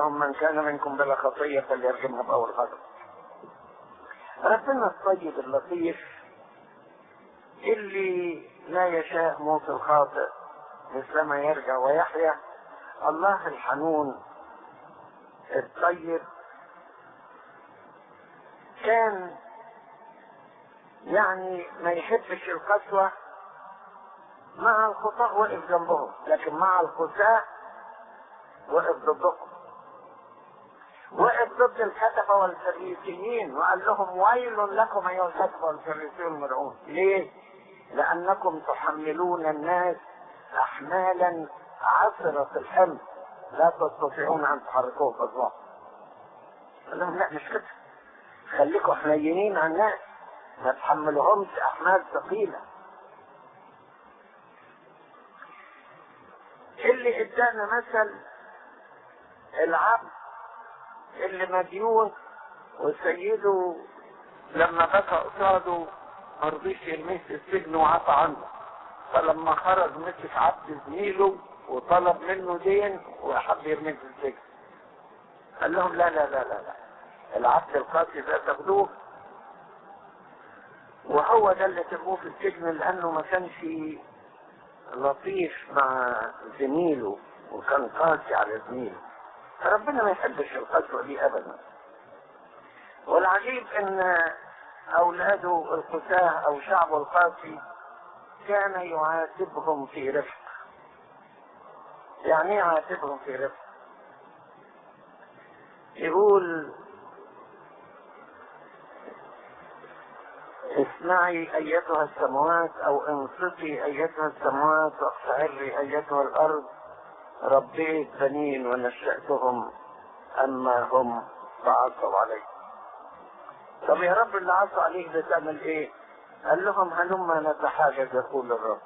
لهم من كان منكم بلا خطية فليرجمها بأول غضب ربنا الطيب اللطيف اللي لا يشاء موت الخاطئ مثلما يرجع ويحيا الله الحنون الطيب كان يعني ما يحبش القسوة مع الخطاة وقف جنبهم لكن مع الخساء وقف ضدهم وقف ضد الكتبة والفريسيين وقال لهم ويل لكم أيها الكتبة والفريسيون المرعون ليه؟ لأنكم تحملون الناس أحمالا عسرة الحمل لا تستطيعون أن تحركوه بأصبعكم قال لهم لا مش كده خليكم حنينين على الناس ما تحملهمش أحمال ثقيلة اللي ادانا مثل العبد اللي مديون وسيده لما بكى قصاده ما رضيش يرميه في السجن وعفى عنه فلما خرج مسك عبد زميله وطلب منه دين وحب يرميه في السجن قال لهم لا لا لا لا لا العبد القاسي ده تاخدوه وهو ده اللي ترموه في السجن لانه ما كانش لطيف مع زميله وكان قاسي على زميله فربنا ما يحبش القسوة دي ابدا والعجيب ان اولاده القساة او شعبه القاسي كان يعاتبهم في رفق يعني ايه يعاتبهم في رفق يقول اسمعي ايتها السماوات او انصتي ايتها السماوات واقشعري ايتها الارض ربيت بنين ونشأتهم اما هم فعصوا علي طب يا رب اللي عصوا عليك ده تعمل ايه قال لهم هلما نتحاجج يقول الرب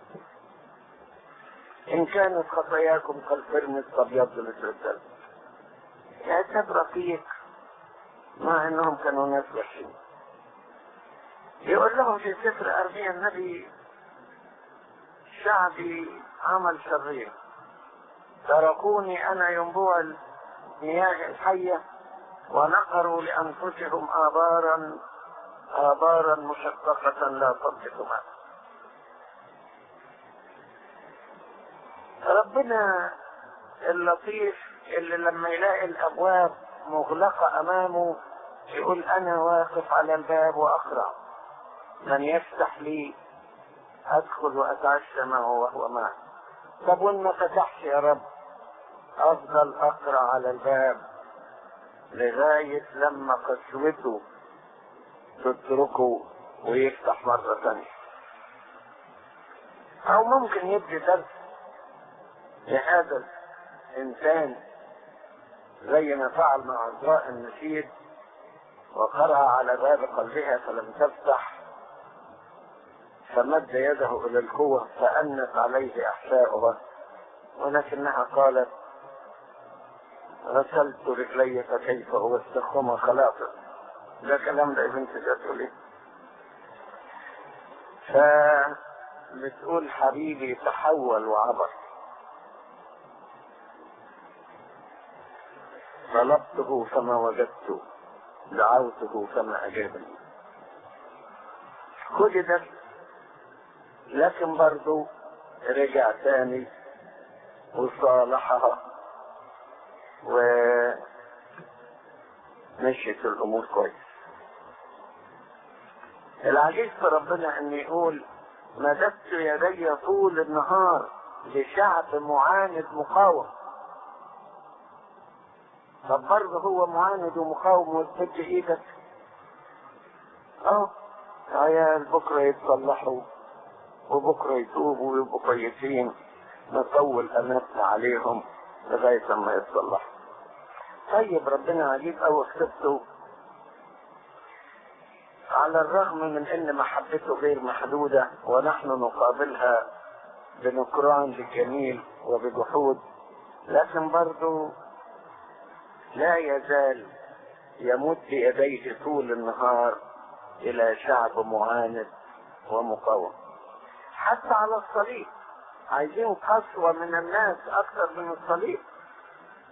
ان كانت خطاياكم كالفرن الابيض مثل الثلج يعتب رقيق مع انهم كانوا ناس وحشين يقول لهم في سفر أرميا النبي شعبي عمل شرير تركوني أنا ينبوع المياه الحية ونقروا لأنفسهم آبارا آبارا مشققة لا تنطق ماء ربنا اللطيف اللي لما يلاقي الأبواب مغلقة أمامه يقول أنا واقف على الباب وأقرأ من يفتح لي ادخل واتعشى معه وهو معي طب وان ما فتحش يا رب افضل اقرا على الباب لغايه لما قسوته تتركه ويفتح مره ثانيه او ممكن يدي درس لهذا الانسان زي ما فعل مع عذراء النشيد وقرأ على باب قلبها فلم تفتح فمد يده الى القوة فأنت عليه احشاؤها ولكنها قالت غسلت رجلي فكيف اوسخهما خلاص ده كلام ده بنت تقول فبتقول حبيبي تحول وعبر طلبته فما وجدته دعوته فما اجابني خذ ده لكن برضو رجع تاني وصالحها ومشيت الامور كويس العجيب في ربنا ان يقول مددت يدي طول النهار لشعب معاند مقاوم طب برضه هو معاند ومقاوم وتمد ايدك اه عيال بكره يتصلحوا وبكرة يتوبوا ويبقوا كويسين نطول أماتنا عليهم لغاية ما يتصلحوا طيب ربنا عجيب أوي خطته على الرغم من ان محبته غير محدودة ونحن نقابلها بنكران للجميل وبجحود لكن برضو لا يزال يمد يديه طول النهار الى شعب معاند ومقاوم حتى على الصليب عايزين قسوة من الناس اكثر من الصليب